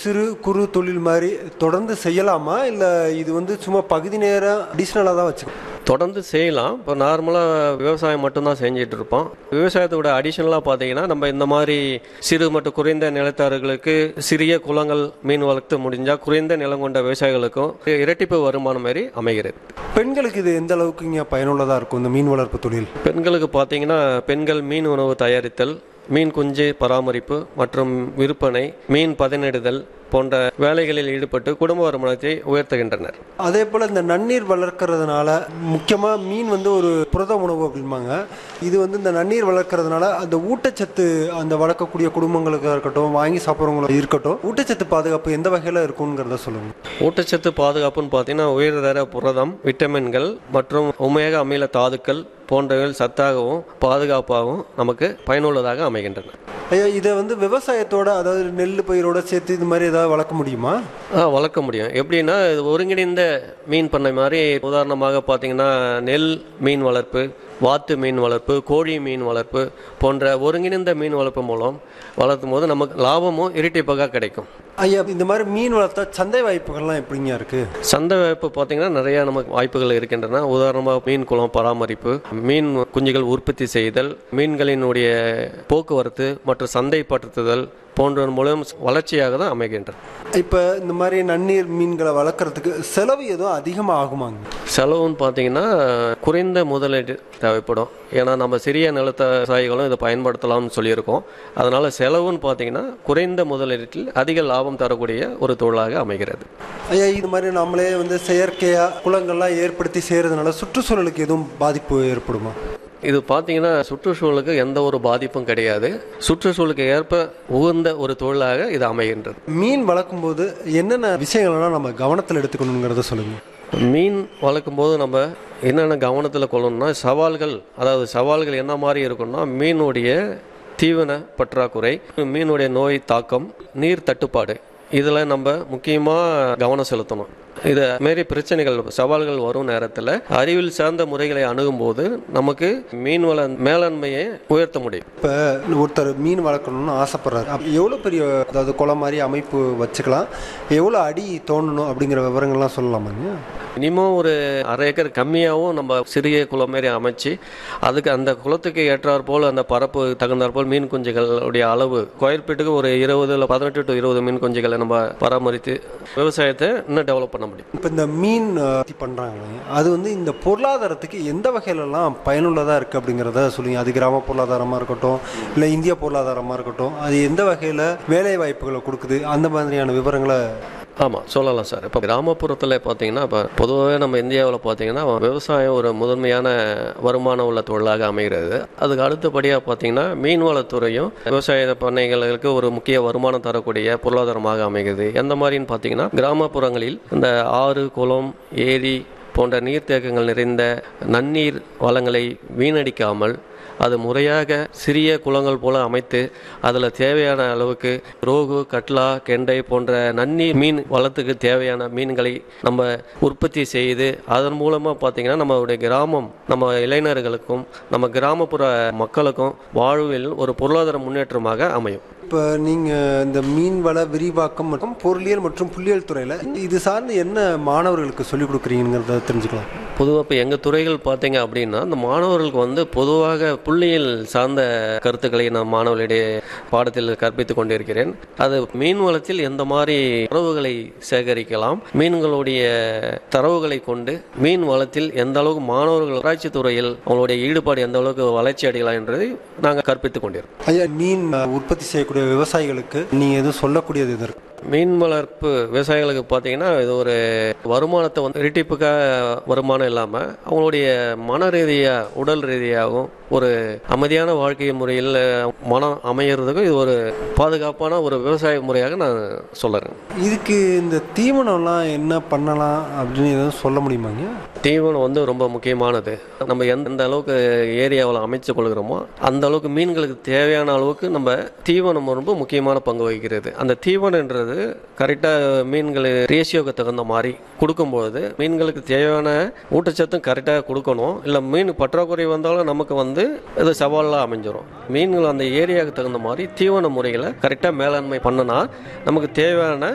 சிறு குறு தொழில் மாதிரி தொடர்ந்து செய்யலாமா இல்லை இது வந்து சும்மா பகுதி நேரம் அடிஷ்னலாக தான் வச்சுக்கணும் தொடர்ந்து செய்யலாம் இப்போ நார்மலாக விவசாயம் மட்டும்தான் செஞ்சுட்டு இருப்போம் விவசாயத்தோட அடிஷனலாக பார்த்தீங்கன்னா நம்ம இந்த மாதிரி சிறு மற்றும் குறைந்த நிலத்தார்களுக்கு சிறிய குளங்கள் மீன் வளர்த்து முடிஞ்சால் குறைந்த நிலம் கொண்ட விவசாயிகளுக்கும் இரட்டிப்பு வருமானம் மாதிரி அமைகிறது பெண்களுக்கு இது எந்த அளவுக்கு இங்கே பயனுள்ளதாக இருக்கும் இந்த மீன் வளர்ப்பு தொழில் பெண்களுக்கு பார்த்தீங்கன்னா பெண்கள் மீன் உணவு தயாரித்தல் மீன் குஞ்சு பராமரிப்பு மற்றும் விற்பனை மீன் பதனிடுதல் போன்ற வேலைகளில் ஈடுபட்டு குடும்ப வருமானத்தை உயர்த்துகின்றனர் அதே போல் இந்த நன்னீர் வளர்க்கறதுனால முக்கியமாக மீன் வந்து ஒரு புரத உணவு அப்படிம்பாங்க இது வந்து இந்த நன்னீர் வளர்க்கறதுனால அந்த ஊட்டச்சத்து அந்த வளர்க்கக்கூடிய குடும்பங்களுக்கு இருக்கட்டும் வாங்கி சாப்பிட்றவங்களுக்கு இருக்கட்டும் ஊட்டச்சத்து பாதுகாப்பு எந்த வகையில் இருக்குங்கிறத சொல்லுங்கள் ஊட்டச்சத்து பாதுகாப்புன்னு பார்த்தீங்கன்னா உயர்தர புரதம் விட்டமின்கள் மற்றும் உமேக அமில தாதுக்கள் போன்றவைகள் சத்தாகவும் பாதுகாப்பாகவும் நமக்கு பயனுள்ளதாக அமைகின்றன ஐயா இதை வந்து விவசாயத்தோட அதாவது நெல் பயிரோட சேர்த்து இது மாதிரி ஏதாவது வளர்க்க முடியுமா ஆ வளர்க்க முடியும் எப்படின்னா இது ஒருங்கிணைந்த மீன் பண்ணை மாதிரி உதாரணமாக பார்த்தீங்கன்னா நெல் மீன் வளர்ப்பு வாத்து மீன் வளர்ப்பு கோழி மீன் வளர்ப்பு போன்ற ஒருங்கிணைந்த மீன் வளர்ப்பு மூலம் வளர்த்தும் போது நமக்கு லாபமும் இரட்டிப்பாக கிடைக்கும் ஐயா இந்த மாதிரி மீன் வளர்த்தா சந்தை வாய்ப்புகள்லாம் எப்படிங்க இருக்கு சந்தை வாய்ப்பு பார்த்தீங்கன்னா நிறைய நமக்கு வாய்ப்புகள் இருக்கின்றன உதாரணமாக மீன் குளம் பராமரிப்பு மீன் குஞ்சுகள் உற்பத்தி செய்தல் மீன்களினுடைய போக்குவரத்து மற்றும் சந்தைப்படுத்துதல் போன்றவன் மூலம் வளர்ச்சியாக தான் அமைகின்றன இப்போ இந்த மாதிரி நன்னீர் மீன்களை வளர்க்குறதுக்கு செலவு எதுவும் அதிகமாக ஆகுமாங்க செலவுன்னு பார்த்தீங்கன்னா குறைந்த முதலீடு தேவைப்படும் ஏன்னா நம்ம சிறிய நிலத்த விவசாயிகளும் இதை பயன்படுத்தலாம்னு சொல்லியிருக்கோம் அதனால் செலவுன்னு பார்த்தீங்கன்னா குறைந்த முதலீட்டில் அதிக லாபம் தரக்கூடிய ஒரு தொழிலாக அமைகிறது ஐயா இது மாதிரி நம்மளே வந்து செயற்கையாக குளங்கள்லாம் ஏற்படுத்தி செய்கிறதுனால சுற்றுச்சூழலுக்கு எதுவும் பாதிப்பு ஏற்படுமா இது பார்த்தீங்கன்னா சுற்றுச்சூழலுக்கு எந்த ஒரு பாதிப்பும் கிடையாது சுற்றுச்சூழலுக்கு ஏற்ப உகந்த ஒரு தொழிலாக இது அமைகின்றது மீன் வளர்க்கும்போது என்னென்ன விஷயங்கள்லாம் நம்ம கவனத்தில் எடுத்துக்கணுங்கிறத சொல்லுங்கள் மீன் வளர்க்கும் போது நம்ம என்னென்ன கவனத்தில் கொள்ளணும்னா சவால்கள் அதாவது சவால்கள் என்ன மாதிரி இருக்கும்னா மீனுடைய தீவன பற்றாக்குறை மீனுடைய நோய் தாக்கம் நீர் தட்டுப்பாடு இதில் நம்ம முக்கியமாக கவனம் செலுத்தணும் இது மாரி பிரச்சனைகள் சவால்கள் வரும் நேரத்தில் அறிவியல் சார்ந்த முறைகளை அணுகும்போது நமக்கு மீன் வள மேலாண்மையை உயர்த்த முடியும் இப்போ ஒருத்தர் மீன் வளர்க்கணும்னு ஆசைப்படுறாரு அப்ப எவ்வளோ பெரிய அதாவது குளம் மாதிரி அமைப்பு வச்சுக்கலாம் எவ்வளோ அடி தோண்டணும் அப்படிங்கிற விவரங்கள்லாம் சொல்லலாமாங்க மினிமம் ஒரு அரை ஏக்கர் கம்மியாகவும் நம்ம சிறிய குளம் மாரி அமைச்சு அதுக்கு அந்த குளத்துக்கு ஏற்றாற் போல் அந்த பரப்பு தகுந்தாற் போல் மீன் குஞ்சுகளுடைய அளவு ஸ்கொயர் ஃபீட்டுக்கு ஒரு இருபது இல்லை பதினெட்டு டு இருபது மீன் குஞ்சுகளை நம்ம பராமரித்து விவசாயத்தை இன்னும் டெவலப் பண்ண முடியும் இப்போ இந்த மீன் பண்ணுறாங்க அது வந்து இந்த பொருளாதாரத்துக்கு எந்த வகையிலலாம் பயனுள்ளதாக இருக்குது அப்படிங்கிறத சொல்லுங்க அது கிராம பொருளாதாரமாக இருக்கட்டும் இல்லை இந்திய பொருளாதாரமாக இருக்கட்டும் அது எந்த வகையில் வேலை வாய்ப்புகளை கொடுக்குது அந்த மாதிரியான விவரங்களை ஆமாம் சொல்லலாம் சார் இப்போ கிராமப்புறத்தில் பார்த்தீங்கன்னா இப்போ பொதுவாகவே நம்ம இந்தியாவில் பார்த்தீங்கன்னா விவசாயம் ஒரு முதன்மையான வருமானம் உள்ள தொழிலாக அமைகிறது அதுக்கு அடுத்தபடியாக பார்த்தீங்கன்னா மீன்வளத்துறையும் விவசாய பண்ணைகளுக்கு ஒரு முக்கிய வருமானம் தரக்கூடிய பொருளாதாரமாக அமைகிறது எந்த மாதிரின்னு பார்த்தீங்கன்னா கிராமப்புறங்களில் இந்த ஆறு குளம் ஏரி போன்ற நீர்த்தேக்கங்கள் நிறைந்த நன்னீர் வளங்களை வீணடிக்காமல் அது முறையாக சிறிய குளங்கள் போல அமைத்து அதில் தேவையான அளவுக்கு ரோகு கட்லா கெண்டை போன்ற நன்னீர் மீன் வளத்துக்கு தேவையான மீன்களை நம்ம உற்பத்தி செய்து அதன் மூலமாக பார்த்தீங்கன்னா நம்மளுடைய கிராமம் நம்ம இளைஞர்களுக்கும் நம்ம கிராமப்புற மக்களுக்கும் வாழ்வில் ஒரு பொருளாதார முன்னேற்றமாக அமையும் இப்போ நீங்கள் இந்த மீன் வள விரிவாக்கம் மற்றும் பொருளியல் மற்றும் புள்ளியியல் துறையில் இது சார்ந்து என்ன மாணவர்களுக்கு சொல்லிக் கொடுக்குறீங்கிறத தெரிஞ்சுக்கலாம் பொதுவாக இப்போ எங்கள் துறைகள் பார்த்தீங்க அப்படின்னா இந்த மாணவர்களுக்கு வந்து பொதுவாக புள்ளியியல் சார்ந்த கருத்துக்களை நான் மாணவர்களிடையே பாடத்தில் கற்பித்துக் கொண்டிருக்கிறேன் அது மீன் வளத்தில் எந்த மாதிரி தரவுகளை சேகரிக்கலாம் மீன்களுடைய தரவுகளை கொண்டு மீன் வளத்தில் எந்த அளவுக்கு மாணவர்கள் ஆராய்ச்சி துறையில் அவங்களுடைய ஈடுபாடு எந்த அளவுக்கு வளர்ச்சி அடையலாம் என்பதை நாங்கள் கற்பித்துக் கொண்டிருக்கோம் ஐயா மீன் அஹ், உற்பத்தி செய்யக்கூடிய விவசாயிகளுக்கு நீங்கள் எதுவும் சொல்லக்கூடியது இது இருக்கு மீன் வளர்ப்பு விவசாயிகளுக்கு பார்த்தீங்கன்னா இது ஒரு வருமானத்தை வந்து இரட்டிப்புக்காக வருமானம் இல்லாமல் அவங்களுடைய மன ரீதியாக உடல் ரீதியாகவும் ஒரு அமைதியான வாழ்க்கை முறையில் மனம் அமையிறதுக்கும் இது ஒரு பாதுகாப்பான ஒரு விவசாய முறையாக நான் சொல்லுறேன் இதுக்கு இந்த தீவனம்லாம் என்ன பண்ணலாம் அப்படின்னு எதுவும் சொல்ல முடியுமாங்க தீவனம் வந்து ரொம்ப முக்கியமானது நம்ம எந்த எந்த அளவுக்கு ஏரியாவில் அமைச்சு கொள்கிறோமோ அந்த அளவுக்கு மீன்களுக்கு தேவையான அளவுக்கு நம்ம தீவனம் ரொம்ப முக்கியமான பங்கு வகிக்கிறது அந்த தீவனன்றது கரெக்டாக மீன்கள் ரேஷியோக்கு தகுந்த மாதிரி கொடுக்கும்பொழுது மீன்களுக்கு தேவையான ஊட்டச்சத்தும் கரெக்டாக கொடுக்கணும் இல்லை மீன் பற்றாக்குறை வந்தாலும் நமக்கு வந்து இது சவாலாக அமைஞ்சிரும் மீன்கள் அந்த ஏரியாவுக்கு தகுந்த மாதிரி தீவன முறைகளை கரெக்டாக மேலாண்மை பண்ணனா நமக்கு தேவையான